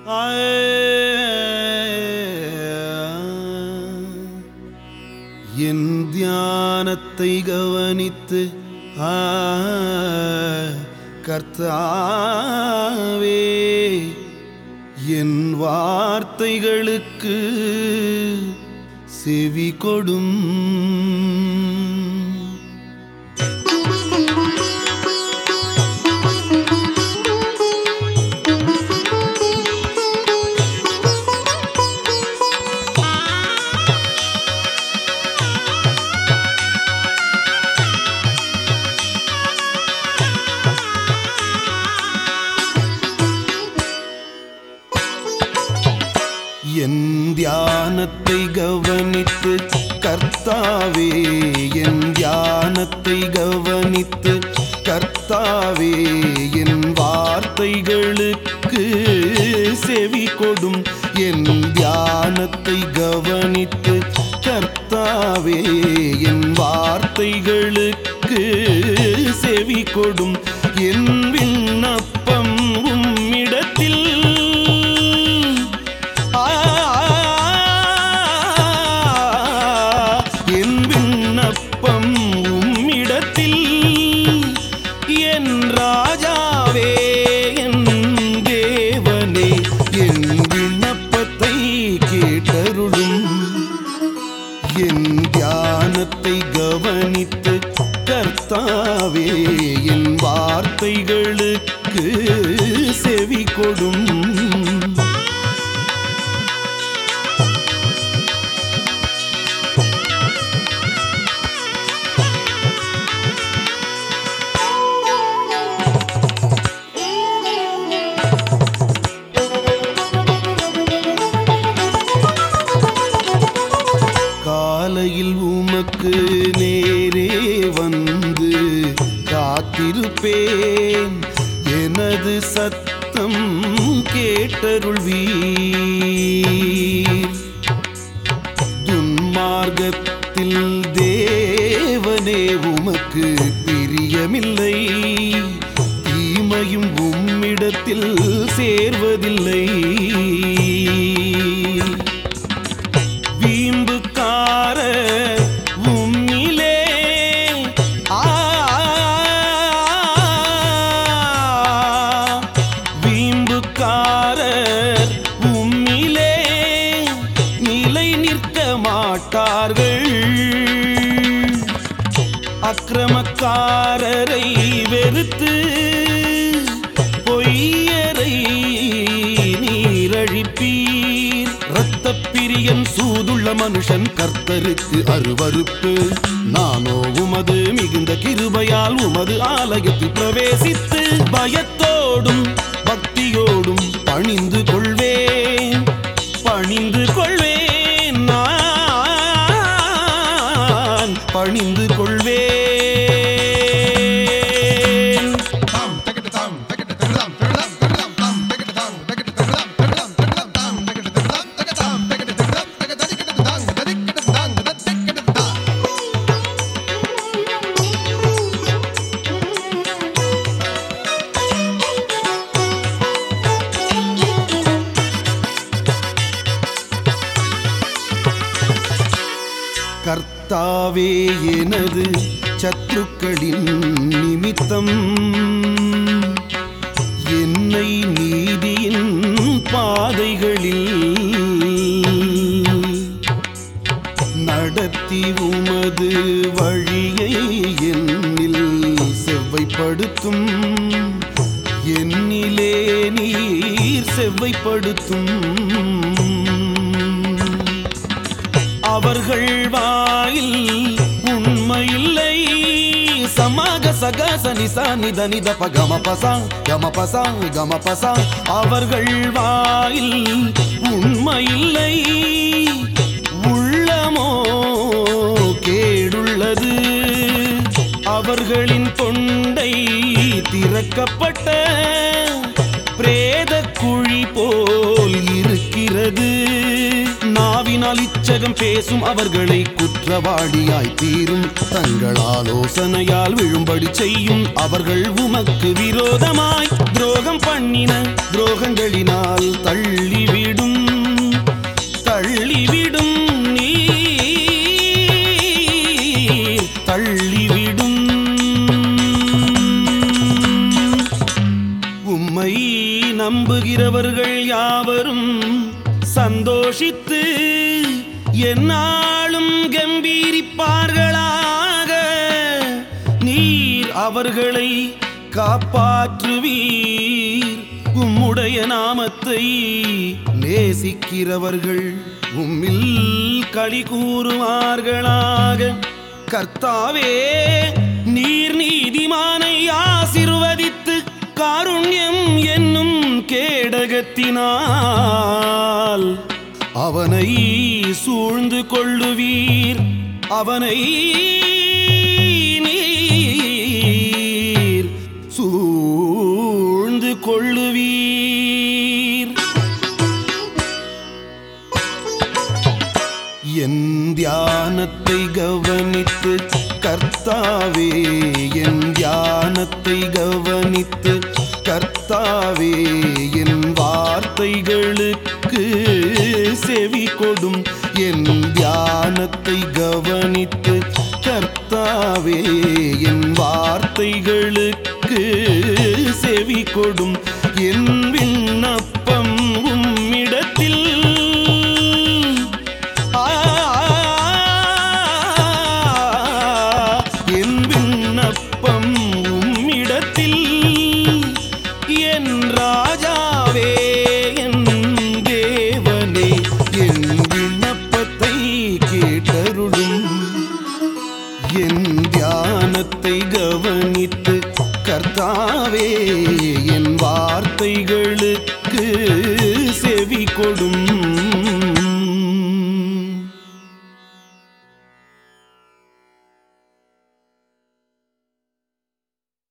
என் தியானத்தை கவனித்து ஆ, கர்த்தாவே என் வார்த்தைகளுக்கு செவி கொடும் என் தியானத்தை கவனித்து கர்த்தாவே என் தியானத்தை கவனித்து கர்த்தாவே என் வார்த்தைகளுக்கு செவி கொடும் என் தியானத்தை கவனித்து கர்த்தாவே என் வார்த்தைகளுக்கு செவி கொடும் என் விண்ணப்பம் உம்மிடத்தில் ஆ, என் விண்ணப்பம் உம்மிடத்தில் என் ராஜாவே என் தேவனே என் விண்ணப்பத்தை கேட்டருளும் என் தியானத்தை கவனித்து கர்த்தாவே என் வார்த்தைகளுக்கு செவி கொடும் காலையில் உமக்கு நேரே வந்து காத்திருப்பேன் எனது சத்தம் கேட்டருள்வீர் துன்மார்க்கத்தில் தேவனே உமக்கு பிரியமில்லை தீமையும் உம்மிடத்தில் சேர்வதில்லை வீம்புக்கார உம்மிலே ஆ வீம்புக்காரர் உம்மிலே நிலை நிற்க மாட்டார்கள் அக்கிரமக்காரரை வெறுத்து பொய்யரை நீரழிப்பீர் இரத்தப் பிரியன் சூதுள்ள மனுஷன் கர்த்தருக்கு அருவருப்பு நானோ உமது மிகுந்த கிருபையால் உமது ஆலயத்தில் பிரவேசித்து பயத்தோடும் பக்தியோடும் பணிந்து கொள்வேன் பணிந்து கொள்வேன் நான் பணிந்து கொள்வேன் tam tekete tam tekete tam tekete tam tam tekete tam tekete tam tekete tam tam tekete tam tekete tam tekete tam tekete tekete tam tekete tam tekete tam கர்த்தாவே எனது சத்துருக்களின் நிமித்தம் என்னை நீதியின் பாதைகளில் நடத்தி உமது வழியை என்னில் செவ்வைப்படுத்தும் என்னிலே நீர் செவ்வைப்படுத்தும் அவர்கள் வாயில் உண்மையில்லை சமாக சக சனி சனி தனித பகம பசா கம பசா கம பசா அவர்கள் வாயில் உண்மையில்லை உள்ளமோ கேடுள்ளது அவர்களின் தொண்டை திறக்கப்பட்ட பிரேத குழி போல் இருக்கிறது நாவினால் இச்சகம் பேசும் அவர்களை குற்றவாளியாய் தீரும் தங்கள் ஆலோசனையால் விழும்படி செய்யும் அவர்கள் உமக்கு விரோதமாய் துரோகம் பண்ணின துரோகங்களினால் தள்ள நம்புகிறவர்கள் யாவரும் சந்தோஷித்து எந்நாளும் கம்பீரிப்பார்களாக நீர் அவர்களை காப்பாற்றுவீர் உம்முடைய நாமத்தை நேசிக்கிறவர்கள் உம்மில் களி கூறுவார்களாக கர்த்தாவே நீர் நீதிமானை ஆசிர்வதித்து காருண்யம் என்னும் கேடகத்தினால் அவனை சூழ்ந்து கொள்ளுவீர் அவனை நீர் சூழ்ந்து கொள்ளுவீர் என் தியானத்தை கவனித்து கர்த்தாவே என் தியானத்தை கவனித்து கர்த்தாவே என் வார்த்தைகளுக்கு செவி கொடும் என் தியானத்தை கவனித்து கர்த்தாவே என் வார்த்தைகளுக்கு செவி கொடும் என் விண்ணப்பம் உம்மிடத்தில் என் விண்ணப்பம் உம்மிடத்தில் என் ராஜாவே என் தேவனே என் விண்ணப்பத்தை கேட்டருளும் என் தியானத்தை கவனித்து கர்த்தாவே என் வார்த்தைகளுக்கு செவி கொடும்